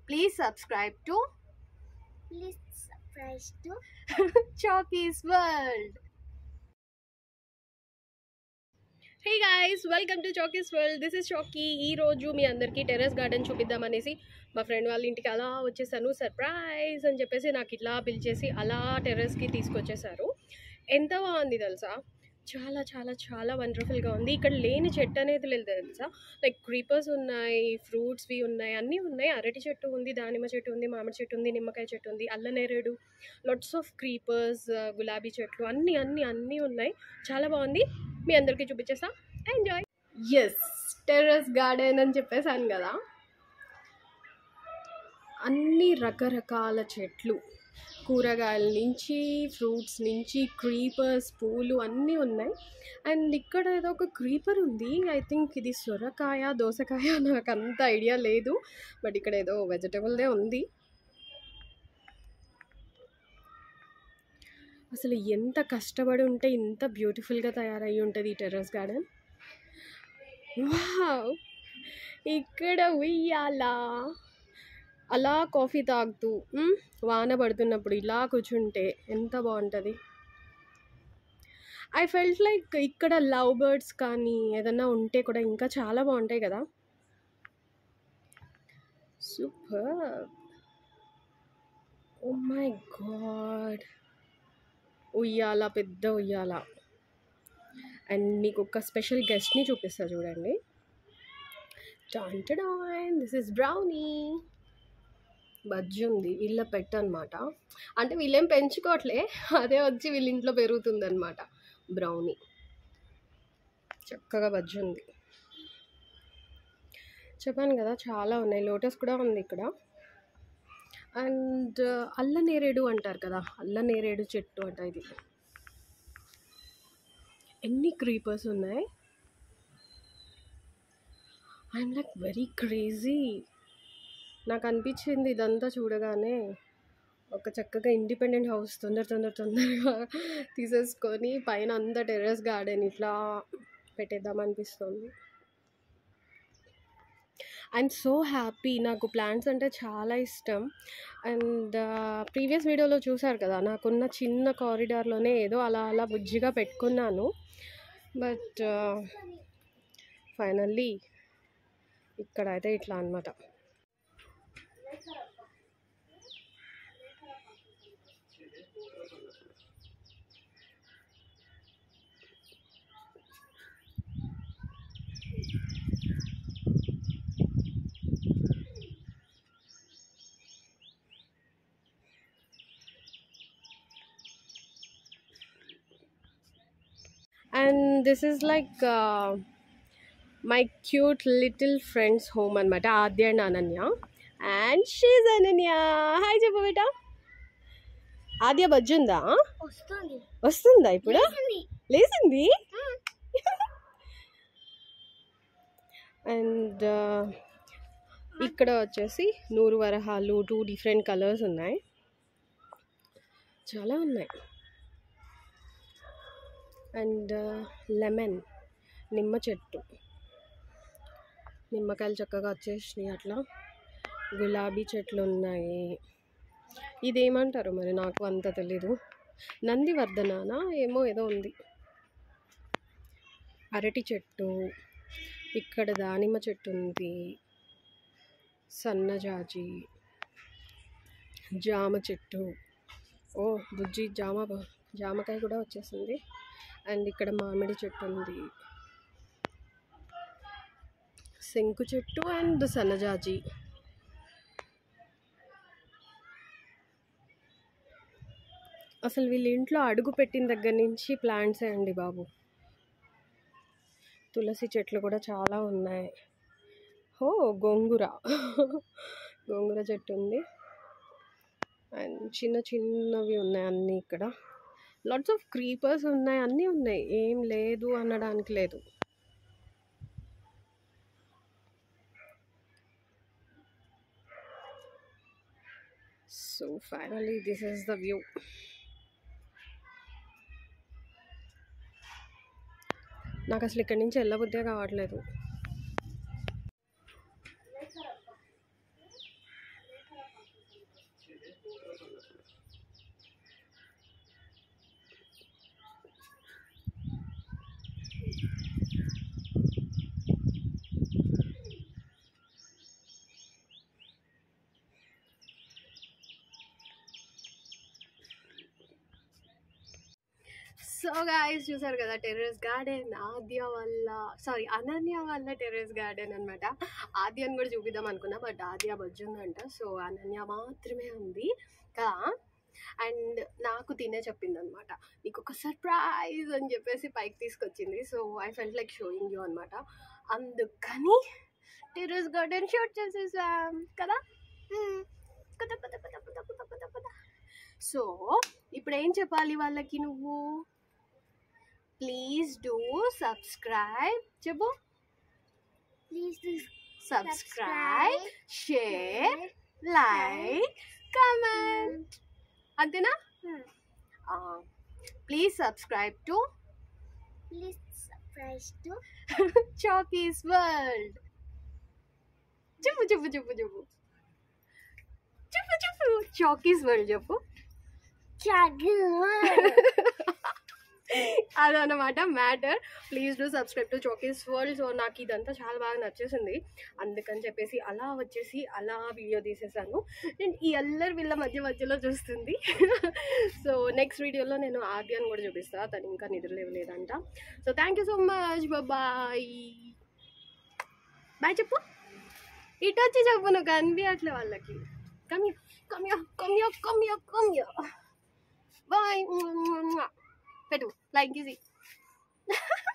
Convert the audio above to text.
Please subscribe to Please subscribe to Chalky's World. Hey guys welcome to Chalky's World this is Chalky ఈ రోజు మీ అందరికీ terrace garden చూపిద్దామనేసి మా friend వాళ్ళ ఇంటికి అలా వచ్చేసాను సర్ప్రైజ్ అని చెప్పేసి నాకు ఇట్లా పిలిచేసి అలా టెర్రస్కి తీసుకొచ్చేసారు ఎంత బాగుంది తెలుసా చాలా చాలా చాలా వండర్ఫుల్గా ఉంది ఇక్కడ లేని చెట్టు అనేది లేదు తెలుసా లైక్ క్రీపర్స్ ఉన్నాయి ఫ్రూట్స్వి ఉన్నాయి అన్నీ ఉన్నాయి అరటి చెట్టు ఉంది దానిమ్మ చెట్టు ఉంది మామిడి చెట్టు ఉంది నిమ్మకాయ చెట్టు ఉంది అల్లనేరేడు లాట్స్ ఆఫ్ క్రీపర్స్ గులాబీ చెట్లు అన్నీ అన్నీ అన్నీ ఉన్నాయి చాలా బాగుంది మీ అందరికీ చూపించేస్తా ఎంజాయ్ ఎస్ టెర్రస్ గార్డెన్ అని చెప్పేసాను కదా అన్ని రకరకాల చెట్లు కూరగాయల నుంచి ఫ్రూట్స్ నుంచి క్రీపర్స్ పూలు అన్నీ ఉన్నాయి అండ్ ఇక్కడ ఏదో ఒక క్రీపర్ ఉంది ఐ థింక్ ఇది సొరకాయ దోసకాయ నాకు అంత ఐడియా లేదు బట్ ఇక్కడ ఏదో వెజిటబుల్దే ఉంది అసలు ఎంత కష్టపడి ఉంటే ఇంత బ్యూటిఫుల్గా తయారయ్యి ఉంటుంది ఈ టెర్రస్ గార్డెన్ వావ్ ఇక్కడ ఉయ్యాలా అలా కాఫీ తాగుతూ మ్, వాన పడుతున్నప్పుడు ఇలా కూర్చుంటే ఎంత బాగుంటుంది ఐ ఫెల్ట్ లైక్ ఇక్కడ లవ్ బర్డ్స్ కానీ ఏదన్నా ఉంటే కూడా ఇంకా చాలా బాగుంటాయి కదా సూపర్ ఓ మై గాడ్ ఉయ్యాల పెద్ద ఉయ్యాల అండ్ మీకు ఒక స్పెషల్ గెస్ట్ని చూపిస్తా చూడండి టాన్ దిస్ ఇస్ బ్రౌనీ బజ్జి ఉంది వీళ్ళ పెట్ అనమాట అంటే వీళ్ళేం పెంచుకోవట్లే అదే వచ్చి వీళ్ళ ఇంట్లో పెరుగుతుందన్నమాట బ్రౌనీ చక్కగా బజ్జి ఉంది చెప్పాను కదా చాలా ఉన్నాయి లోటస్ కూడా ఉంది ఇక్కడ అండ్ అల్ల నేరేడు అంటారు కదా అల్ల నేరేడు చెట్టు అంట ఇది ఎన్ని క్రీపర్స్ ఉన్నాయి ఐఎమ్ లైక్ వెరీ క్రేజీ నాకు అనిపించింది ఇదంతా చూడగానే ఒక చక్కగా ఇండిపెండెంట్ హౌస్ తొందర తొందర తొందరగా తీసేసుకొని పైన అంతా టెర్రస్ గార్డెన్ ఇట్లా పెట్టేద్దాం అనిపిస్తుంది ఐఎమ్ సో హ్యాపీ నాకు ప్లాంట్స్ అంటే చాలా ఇష్టం అండ్ ప్రీవియస్ వీడియోలో చూసారు కదా నాకున్న చిన్న కారిడార్లోనే ఏదో అలా అలా బుజ్జిగా పెట్టుకున్నాను బట్ ఫైనల్లీ ఇక్కడ అయితే ఇట్లా అనమాట and this is like my cute little friend's home అనమాట Aadya and Ananya and she's Ananya hi చెప్పు బేట ఆద్య బజ్జుందా వస్తుంది వస్తుందా ఇప్పుడు లేచింది. లేచింది అండ్ ఇక్కడ వచ్చేసి నూరు వరహాలు టూ డిఫరెంట్ కలర్స్ ఉన్నాయి చాలా ఉన్నాయి అండ్ లెమన్ నిమ్మ చెట్టు నిమ్మకాయలు చక్కగా వచ్చేసినాయి అట్లా గులాబీ చెట్లు ఉన్నాయి ఇదేమంటారు మరి నాకు అంత తెలీదు నందివర్ధనానా ఏమో ఏదో ఉంది అరటి చెట్టు ఇక్కడ దానిమ్మ చెట్టు ఉంది సన్నజాజి జామ చెట్టు ఓ బుజ్జి జామ బ- జామకాయ కూడా వచ్చేసింది అండ్ ఇక్కడ మామిడి చెట్టు ఉంది శంకు చెట్టు అండ్ సన్నజాజి అసలు వీళ్ళ ఇంట్లో అడుగు పెట్టిన దగ్గర నుంచి ప్లాంట్సే అండి బాబు తులసి చెట్లు కూడా చాలా ఉన్నాయి ఓ గోంగూర గోంగూర చెట్టు ఉంది అండ్ చిన్న చిన్నవి ఉన్నాయి అన్నీ ఇక్కడ లాట్స్ ఆఫ్ క్రీపర్స్ ఉన్నాయి అన్నీ ఉన్నాయి ఏం లేదు అనడానికి లేదు so finally this is the view నాకు అసలు ఇక్కడి నుంచి వెళ్ళబుద్దే కావట్లేదు సో గాయస్ చూసారు కదా టెర్రస్ గార్డెన్ ఆద్య వల్ల సారీ అనన్య వల్ల టెర్రస్ గార్డెన్ అనమాట ఆద్యని కూడా చూపిద్దాం అనుకున్నా బట్ ఆద్య బజ్జుందంట సో అనన్య మాత్రమే ఉంది కదా అండ్ నాకు తినే చెప్పింది అనమాట నీకు ఒక సర్ప్రైజ్ అని చెప్పేసి పైకి తీసుకొచ్చింది so I felt like showing you అనమాట అందుకని టెర్రస్ గార్డెన్ షూట్ చేసేసాం కదా మ్మ్. పద, పద, పద, పద, పద, పద, పద. సో ఇప్పుడు ఏం చెప్పాలి వాళ్ళకి నువ్వు ప్లీజ్ డూ సబ్స్క్రైబ్ చెప్పు Please do subscribe share like comment అంతేనా Hmm. Please subscribe to Please subscribe to Chalky's World చెప్పు చెప్పు చెప్పు చెప్పు చెప్పు చెప్పు చాకీస్ వరల్డ్ చెప్పు Chagger. అదనమాట matter please do subscribe to Chalky's World so నాకు ఇదంతా చాలా బాగా నచ్చేసింది అందుకని చెప్పేసి అలా వచ్చేసి అలా వీడియో తీసేసాను నేను ఈ అల్లరి వీళ్ళ మధ్య మధ్యలో చూస్తుంది సో నెక్స్ట్ వీడియోలో నేను ఆద్యాన్ని కూడా చూపిస్తాను తను ఇంకా నిద్ర లేవలేదంట so thank you so much bye bye చెప్పు ఇటు వచ్చి చెప్పు నువ్వు కనిపించట్లే వాళ్ళకి కమ్యా కమ్యా కమ్యా కమ్యా కమ్యా బాయ్ పెట్టు లైక్ ఈజీ